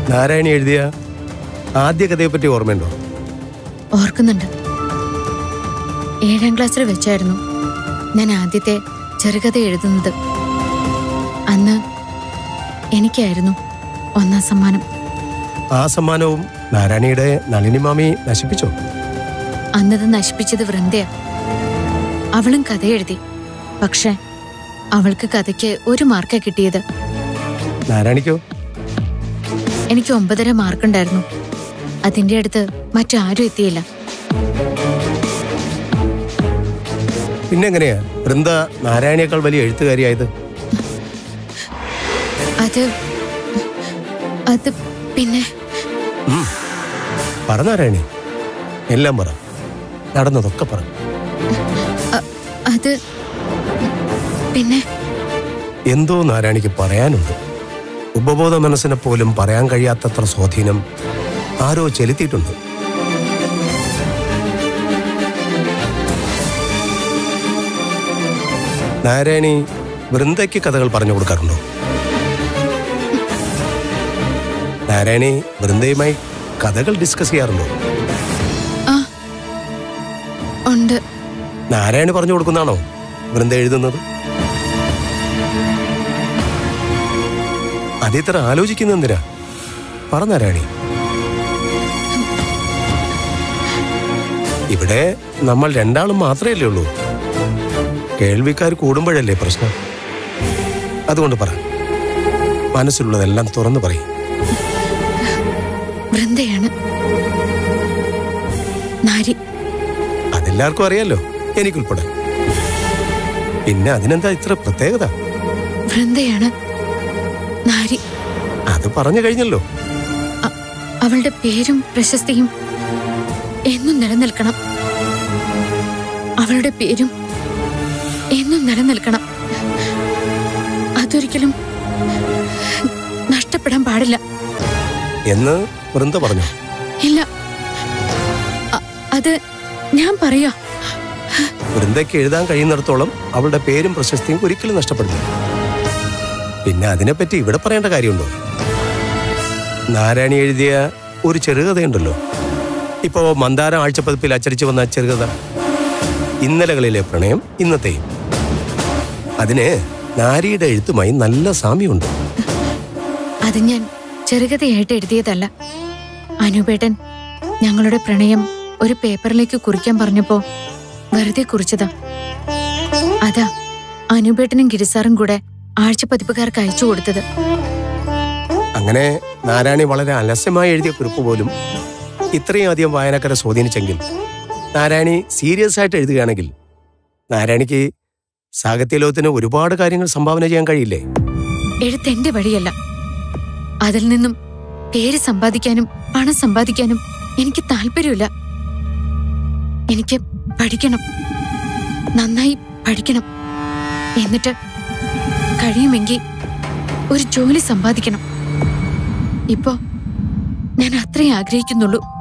നാരായണി എഴുതിയ ആദ്യ കഥയെപ്പറ്റി ഓർമ്മയുണ്ടോ ഓർക്കുന്നുണ്ട് ഏഴാം ക്ലാസ്സിൽ വെച്ചായിരുന്നു ഞാൻ ആദ്യത്തെ ചെറുകഥ എഴുതുന്നത് അന്ന് എനിക്കായിരുന്നു ഒന്നാം സമ്മാനം ആ സമ്മാനവും നാരായണിയുടെ നളിനി മാമി നശിപ്പിച്ചോ അന്നത് നശിപ്പിച്ചത് വൃന്ദയാ അവളും കഥ എഴുതി പക്ഷെ അവൾക്ക് കഥയ്ക്ക് ഒരു മാർക്കാ കിട്ടിയത് നാരായണിക്കോ എനിക്ക് ഒമ്പതര മാർക്കുണ്ടായിരുന്നു അതിന്റെ അടുത്ത് മറ്റാരും എത്തിയില്ല പിന്നെങ്ങനെയാ വൃന്ദ നാരായണിയേക്കാൾ വലിയ എഴുത്തുകാരിയായത് അത് അത് പിന്നെ ഉം. പറ നാരായണി എല്ലാം പറ നടന്നതൊക്കെ പറ അ- അത് പിന്നെ എന്തോ നാരായണിക്ക് പറയാനുണ്ട് ഉപബോധ മനസ്സിനെ പോലും പറയാൻ കഴിയാത്തത്ര സ്വാധീനം ആരോ ചെലുത്തിയിട്ടുണ്ട് നാരായണി വൃന്ദയ്ക്ക് കഥകൾ പറഞ്ഞു കൊടുക്കാറുണ്ടോ നാരായണി വൃന്ദയുമായി കഥകൾ ഡിസ്കസ് ചെയ്യാറുണ്ടോ ആ ഉണ്ട് നാരായണി പറഞ്ഞു കൊടുക്കുന്നതാണോ വൃന്ദ എഴുതുന്നത് അതിത്ര ആലോചിക്കുന്ന എന്തിനാ പറ നാരായണി ഇവിടെ നമ്മൾ രണ്ടാളും മാത്രമല്ലേ ഉള്ളൂ കേൾവിക്കാർ കൂടുമ്പോഴല്ലേ പ്രശ്നം അതുകൊണ്ട് പറ മനസ്സിലുള്ളതെല്ലാം തുറന്നു പറയും വൃന്ദയാണ് നാരി അതെല്ലാവർക്കും അറിയാലോ എനിക്കുൾപ്പെടെ പിന്നെ അതിനെന്താ ഇത്ര പ്രത്യേകത വൃന്ദയാണ് നാരി അത് പറഞ്ഞു കഴിഞ്ഞല്ലോ അ- അവളുടെ പേരും പ്രശസ്തിയും എന്നും നിലനിൽക്കണം അവളുടെ പേരും എന്നും നിലനിൽക്കണം അതൊരിക്കലും നഷ്ടപ്പെടാൻ പാടില്ല എന്ന് വൃന്ദ പറഞ്ഞു ഇല്ല അ- അത് ഞാൻ പറയാ വൃന്ദയ്ക്ക് എഴുതാൻ കഴിയുന്നിടത്തോളം അവളുടെ പേരും പ്രശസ്തിയും ഒരിക്കലും നഷ്ടപ്പെടുന്നു പിന്നെ അതിനെപ്പറ്റി ഇവിടെ പറയേണ്ട കാര്യമുണ്ടോ നാരായണി എഴുതിയ ഒരു ചെറുകഥയുണ്ടല്ലോ ഇപ്പോ മന്ദാരം ആഴ്ചപ്പതിപ്പിൽ അച്ചടിച്ചു വന്ന ചെറുകഥ ഇന്നലകളിലെ പ്രണയം ഇന്നത്തെയും അതിന് നാരിയുടെ എഴുത്തുമായി നല്ല സാമ്യമുണ്ട് അത് ഞാൻ ചെറുകഥയായിട്ട് എഴുതിയതല്ല അനുപേട്ടൻ ഞങ്ങളുടെ പ്രണയം ഒരു പേപ്പറിലേക്ക് കുറിക്കാൻ പറഞ്ഞപ്പോ വെറുതെ കുറിച്ചതാ അതാ അനുപേട്ടനും ഗിരിസാറും കൂടെ ആഴ്ചപ്പതിപ്പുകാർക്ക് അയച്ചു കൊടുത്തത് അങ്ങനെ നാരായണി വളരെ അലസ്യമായി എഴുതിയ കുറിപ്പ് പോലും ഇത്രയും അധികം വായനക്കാരെ സ്വാധീനിച്ചെങ്കിൽ നാരായണി സീരിയസ് ആയിട്ട് എഴുതുകയാണെങ്കിൽ നാരായണിക്ക് സാഹിത്യലോകത്തിന് ഒരുപാട് കാര്യങ്ങൾ സംഭാവന ചെയ്യാൻ കഴിയില്ലേ എഴുത്തെന്റെ വഴിയല്ല അതിൽ നിന്നും പേര് സമ്പാദിക്കാനും പണം സമ്പാദിക്കാനും എനിക്ക് താല്പര്യമില്ല എനിക്ക് പഠിക്കണം നന്നായി പഠിക്കണം എന്നിട്ട് കഴിയുമെങ്കിൽ ഒരു ജോലി സമ്പാദിക്കണം ഇപ്പോ ഞാൻ അത്രേ ആഗ്രഹിക്കുന്നുള്ളൂ